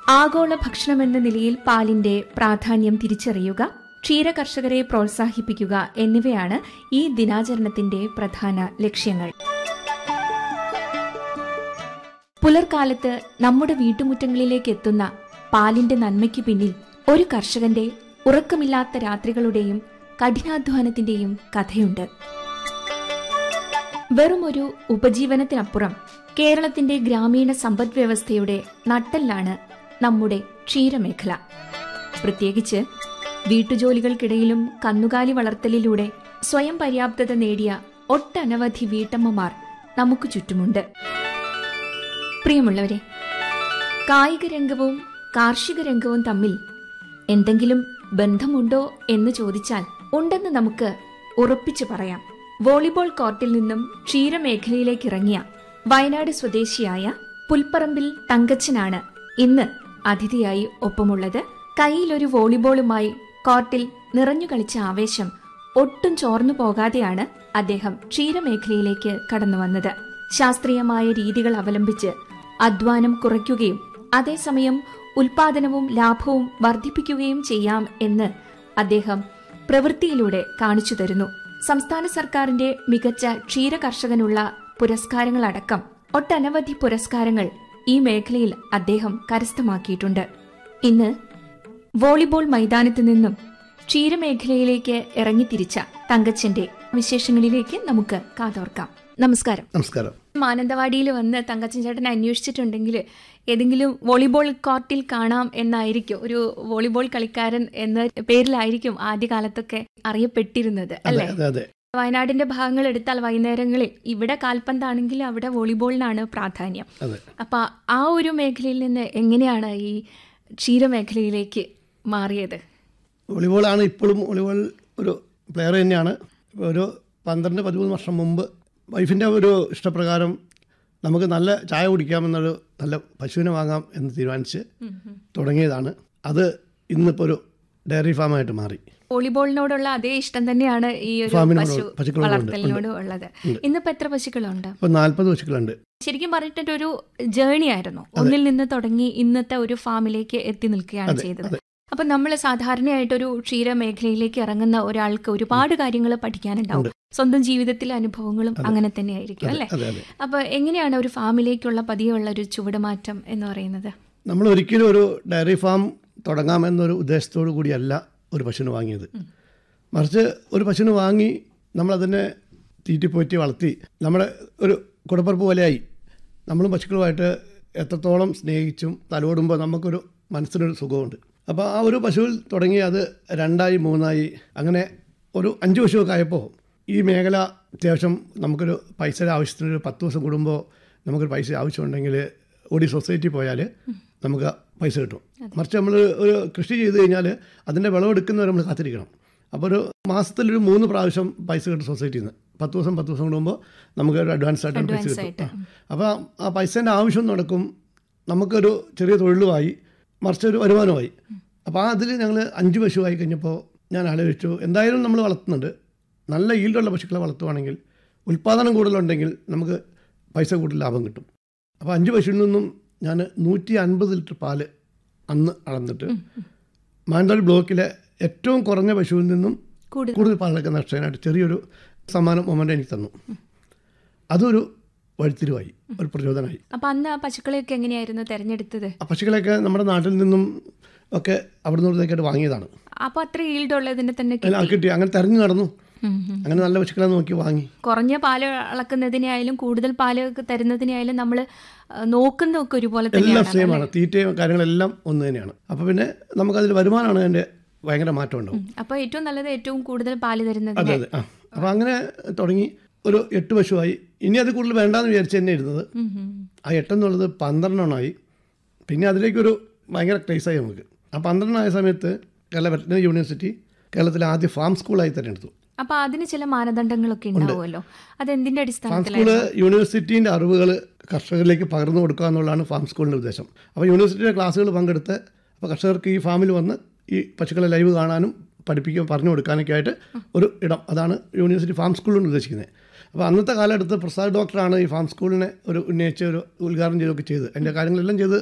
ആഗോള ഭക്ഷണമെന്ന നിലയിൽ പാലിന്റെ പ്രാധാന്യം തിരിച്ചറിയുക ക്ഷീര കർഷകരെ പ്രോത്സാഹിപ്പിക്കുക എന്നിവയാണ് ഈ ദിനാചരണത്തിന്റെ പ്രധാന ലക്ഷ്യങ്ങൾ പുലർക്കാലത്ത് നമ്മുടെ വീട്ടുമുറ്റങ്ങളിലേക്ക് എത്തുന്ന പാലിന്റെ നന്മയ്ക്ക് പിന്നിൽ ഒരു കർഷകന്റെ ഉറക്കമില്ലാത്ത രാത്രികളുടെയും കഠിനാധ്വാനത്തിന്റെയും കഥയുണ്ട് വെറുമൊരു ഉപജീവനത്തിനപ്പുറം കേരളത്തിന്റെ ഗ്രാമീണ സമ്പദ്വ്യവസ്ഥയുടെ നട്ടെല്ലാണ് നമ്മുടെ ക്ഷീരമേഖല പ്രത്യേകിച്ച് വീട്ടുജോലികൾക്കിടയിലും കന്നുകാലി വളർത്തലിലൂടെ സ്വയം പര്യാപ്തത നേടിയ ഒട്ടനവധി വീട്ടമ്മമാർ നമുക്ക് ചുറ്റുമുണ്ട് പ്രിയമുള്ളവരെ കായിക രംഗവും കാർഷിക രംഗവും തമ്മിൽ എന്തെങ്കിലും ബന്ധമുണ്ടോ എന്ന് ചോദിച്ചാൽ ഉണ്ടെന്ന് നമുക്ക് ഉറപ്പിച്ചു പറയാം വോളിബോൾ കോർട്ടിൽ നിന്നും ക്ഷീരമേഖലയിലേക്ക് ഇറങ്ങിയ വയനാട് സ്വദേശിയായ പുൽപ്പറമ്പിൽ തങ്കച്ചനാണ് ഇന്ന് അതിഥിയായി ഒപ്പമുള്ളത് കയ്യിലൊരു വോളിബോളുമായി കോർട്ടിൽ നിറഞ്ഞു കളിച്ച ആവേശം ഒട്ടും ചോർന്നു പോകാതെയാണ് അദ്ദേഹം ക്ഷീരമേഖലയിലേക്ക് കടന്നു വന്നത് ശാസ്ത്രീയമായ രീതികൾ അവലംബിച്ച് അധ്വാനം കുറയ്ക്കുകയും അതേസമയം ഉൽപാദനവും ലാഭവും വർദ്ധിപ്പിക്കുകയും ചെയ്യാം എന്ന് അദ്ദേഹം പ്രവൃത്തിയിലൂടെ കാണിച്ചു തരുന്നു സംസ്ഥാന സർക്കാരിന്റെ മികച്ച ക്ഷീര കർഷകനുള്ള പുരസ്കാരങ്ങളടക്കം ഒട്ടനവധി പുരസ്കാരങ്ങൾ ഈ മേഖലയിൽ അദ്ദേഹം കരസ്ഥമാക്കിയിട്ടുണ്ട് ഇന്ന് വോളിബോൾ മൈതാനത്ത് നിന്നും ക്ഷീരമേഖലയിലേക്ക് ഇറങ്ങിത്തിരിച്ച തങ്കച്ചന്റെ വിശേഷങ്ങളിലേക്ക് നമുക്ക് കാതോർക്കാം നമസ്കാരം നമസ്കാരം മാനന്തവാടിയിൽ വന്ന് തങ്കച്ചൻ ചേട്ടൻ അന്വേഷിച്ചിട്ടുണ്ടെങ്കിൽ ഏതെങ്കിലും വോളിബോൾ കോർട്ടിൽ കാണാം എന്നായിരിക്കും ഒരു വോളിബോൾ കളിക്കാരൻ എന്ന പേരിലായിരിക്കും ആദ്യകാലത്തൊക്കെ അറിയപ്പെട്ടിരുന്നത് അതെ അല്ലേ അതെ അതെ വയനാടിന്റെ ഭാഗങ്ങൾ എടുത്താൽ വൈകുന്നേരങ്ങളിൽ ഇവിടെ കാൽപന്താണെങ്കിൽ അവിടെ വോളിബോളിനാണ് പ്രാധാന്യം അതെ അപ്പൊ ആ ഒരു മേഖലയിൽ നിന്ന് എങ്ങനെയാണ് ഈ ക്ഷീരമേഖലയിലേക്ക് മാറിയത് വോളിബോളാണ് ഇപ്പോഴും വോളിബോൾ ഒരു പ്ലെയർ തന്നെയാണ് ഇപ്പോൾ ഒരു പന്ത്രണ്ട് പതിമൂന്ന് വർഷം മുമ്പ് വൈഫിൻ്റെ ഒരു ഇഷ്ടപ്രകാരം നമുക്ക് നല്ല ചായ കുടിക്കാമെന്നൊരു നല്ല പശുവിനെ വാങ്ങാം എന്ന് തീരുമാനിച്ച് തുടങ്ങിയതാണ് അത് ഇന്നിപ്പോൾ ഒരു ഡയറി ഫാമായിട്ട് മാറി വോളിബോളിനോടുള്ള അതേ ഇഷ്ടം തന്നെയാണ് ഈ ഒരു ഫാമിനോട് പശു പശുക്കളോടും ഉണ്ട്. വളർത്തലിനോട് ഉള്ളത് ഇന്നിപ്പോ എത്ര പശുക്കളുണ്ട് ഇപ്പോൾ നാൽപ്പത് പശുക്കളുണ്ട് ശരിക്കും പറഞ്ഞിട്ട് ഒരു ജേണി ആയിരുന്നു ഒന്നിൽ നിന്ന് തുടങ്ങി ഇന്നത്തെ ഒരു ഫാമിലേക്ക് എത്തി നിൽക്കുകയാണ് ചെയ്തത് അപ്പൊ നമ്മൾ സാധാരണയായിട്ടൊരു ക്ഷീര മേഖലയിലേക്ക് ഇറങ്ങുന്ന ഒരാൾക്ക് ഒരുപാട് കാര്യങ്ങൾ പഠിക്കാനുണ്ടാവും സ്വന്തം ജീവിതത്തിലെ അനുഭവങ്ങളും അങ്ങനെ തന്നെയായിരിക്കും അല്ലെ അതെ അതെ അപ്പൊ എങ്ങനെയാണ് ഒരു ഫാമിലേക്കുള്ള പതിയുള്ള ഒരു ചുവടുമാറ്റം എന്ന് പറയുന്നത് നമ്മൾ ഒരിക്കലും ഒരു ഡയറി ഫാം തുടങ്ങാമെന്നൊരു ഉദ്ദേശത്തോടു കൂടിയല്ല ഒരു പശുവിനെ വാങ്ങിയത് മറിച്ച് ഒരു പശുവിനെ വാങ്ങി നമ്മളതിനെ തീറ്റിപ്പോറ്റി വളർത്തി നമ്മുടെ ഒരു കുടപ്പറപ്പ് പോലെയായി നമ്മളും പശുക്കളുമായിട്ട് എത്രത്തോളം സ്നേഹിച്ചും തലോടുമ്പോൾ നമുക്കൊരു മനസ്സിനൊരു സുഖമുണ്ട് അപ്പോൾ ആ ഒരു പശുവിൽ തുടങ്ങി അത് രണ്ടായി മൂന്നായി അങ്ങനെ ഒരു അഞ്ച് പശുവൊക്കെ ആയപ്പോൾ ഈ മേഖല അത്യാവശ്യം നമുക്കൊരു പൈസയുടെ ആവശ്യത്തിന് ഒരു പത്ത് ദിവസം കൂടുമ്പോൾ നമുക്കൊരു പൈസ ആവശ്യമുണ്ടെങ്കിൽ ഓടി സൊസൈറ്റി പോയാൽ നമുക്ക് പൈസ കിട്ടും മറിച്ച് നമ്മൾ ഒരു കൃഷി ചെയ്ത് കഴിഞ്ഞാൽ അതിൻ്റെ വിളവെടുക്കുന്നവരെ നമ്മൾ കാത്തിരിക്കണം അപ്പോൾ ഒരു മാസത്തിലൊരു മൂന്ന് പ്രാവശ്യം പൈസ കിട്ടും സൊസൈറ്റിയിൽ നിന്ന് പത്ത് ദിവസം പത്ത് ദിവസം കൂടുമ്പോൾ നമുക്ക് ഒരു അഡ്വാൻസ് ആയിട്ട് പൈസ Advance കിട്ടും ആ. അപ്പോൾ ആ പൈസേൻ്റെ ആവശ്യം നടക്കും നമുക്കൊരു ചെറിയ തൊഴിലുമായി മറിച്ചൊരു വരുമാനമായി അപ്പോൾ ആ അതിൽ ഞങ്ങൾ അഞ്ച് പശുവായി കഴിഞ്ഞപ്പോൾ ഞാൻ ആലോചിച്ചു എന്തായാലും നമ്മൾ വളർത്തുന്നുണ്ട് നല്ല ഈൽഡുള്ള പശുക്കളെ വളർത്തുവാണെങ്കിൽ ഉൽപ്പാദനം കൂടുതലുണ്ടെങ്കിൽ നമുക്ക് പൈസ കൂടുതൽ ലാഭം കിട്ടും അപ്പോൾ അഞ്ച് പശുവിൽ നിന്നും ഞാൻ നൂറ്റി അൻപത് ലിറ്റർ പാല് അന്ന് അളന്നിട്ട് മാനന്തവാടി ബ്ലോക്കിലെ ഏറ്റവും കുറഞ്ഞ പശുവിൽ നിന്നും കൂടുതൽ കൂടുതൽ പാലൊക്കെ നഷ്ടനായിട്ട് ചെറിയൊരു സമ്മാനം മൊമെൻ്റ് എനിക്ക് തന്നു അതൊരു വഴിത്തിരിവായി ഒരു പ്രചോദനമായി അപ്പൊ അന്ന് ആ പശുക്കളെയൊക്കെ എങ്ങനെയായിരുന്നു തെരഞ്ഞെടുത്തത് ആ പശുക്കളെയൊക്കെ നമ്മുടെ നാട്ടിൽ നിന്നും ഒക്കെ അവിടെ നിന്നൊക്കെ വാങ്ങിയതാണ് അപ്പൊ അത്ര ഈൽഡ് ഉള്ളതിനെ തന്നെ അല്ല, ആ കിട്ടി അങ്ങനെ തെരഞ്ഞു നടന്നു ഉം, ഉം. അങ്ങനെ നല്ല പശുക്കളെ നോക്കി വാങ്ങി കുറഞ്ഞ പാല് അളക്കുന്നതിനായാലും കൂടുതൽ പാല് തരുന്നതിനായാലും നമ്മൾ നോക്കുന്നതൊക്കെ ഒരുപോലെ എല്ലാം തന്നെയാണ് സെയിം ആണ് തീറ്റയും കാര്യങ്ങളെല്ലാം ഒന്ന് തന്നെയാണ് അപ്പോൾ പിന്നെ നമുക്കതിൽ വരുമാനമാണ് എൻ്റെ ഭയങ്കര മാറ്റം ഉണ്ടാവും അപ്പൊ ഏറ്റവും നല്ലത് ഏറ്റവും കൂടുതൽ പാല് അതെ തരുന്നതിന് അതെ ആ അപ്പോൾ അങ്ങനെ തുടങ്ങി ഒരു എട്ട് പശുവായി ഇനി അത് കൂടുതൽ വേണ്ടാന്ന് വിചാരിച്ച് തന്നെ ഇരുന്നത് ഉം, ഉം. ആ എട്ടെന്നുള്ളത് പന്ത്രണ്ടെണ്ണമായി പിന്നെ അതിലേക്കൊരു ഭയങ്കര ക്രേസായി നമുക്ക് ആ പന്ത്രണ്ടായ സമയത്ത് കേരള വെറ്ററിനറി യൂണിവേഴ്സിറ്റി കേരളത്തിലെ ആദ്യ ഫാം സ്കൂളായി തിരഞ്ഞെടുത്തു അപ്പൊ അതിന് ചില മാനദണ്ഡങ്ങളൊക്കെ ഉണ്ടാവുമല്ലോ അതെന്തിന്റെ ഫാം അടിസ്ഥാനത്തിലാണ് സ്കൂള് യൂണിവേഴ്സിറ്റീൻ്റെ അറിവുകൾ കർഷകരിലേക്ക് പകർന്നു കൊടുക്കുക എന്നുള്ളതാണ് ഫാം സ്കൂളിൻ്റെ ഉദ്ദേശം അപ്പോൾ യൂണിവേഴ്സിറ്റിയുടെ ക്ലാസ്സുകൾ പങ്കെടുത്ത് അപ്പോൾ കർഷകർക്ക് ഈ ഫാമിൽ വന്ന് ഈ പശുക്കളെ ലൈവ് കാണാനും പഠിപ്പിക്കാൻ പറഞ്ഞു കൊടുക്കാനൊക്കെ ആയിട്ട് ഒരു ഇടം അതാണ് യൂണിവേഴ്സിറ്റി ഫാം സ്കൂളിൽ ഉദ്ദേശിക്കുന്നത് അപ്പോൾ അന്നത്തെ കാലഘട്ടത്ത് പ്രസാദ് ഡോക്ടറാണ് ഈ ഫാം സ്കൂളിനെ ഒരു ഉന്നയിച്ച് ഒരു ഉദ്ഘാടനം ചെയ്തൊക്കെ ചെയ്ത് അതിൻ്റെ കാര്യങ്ങളെല്ലാം ചെയ്ത്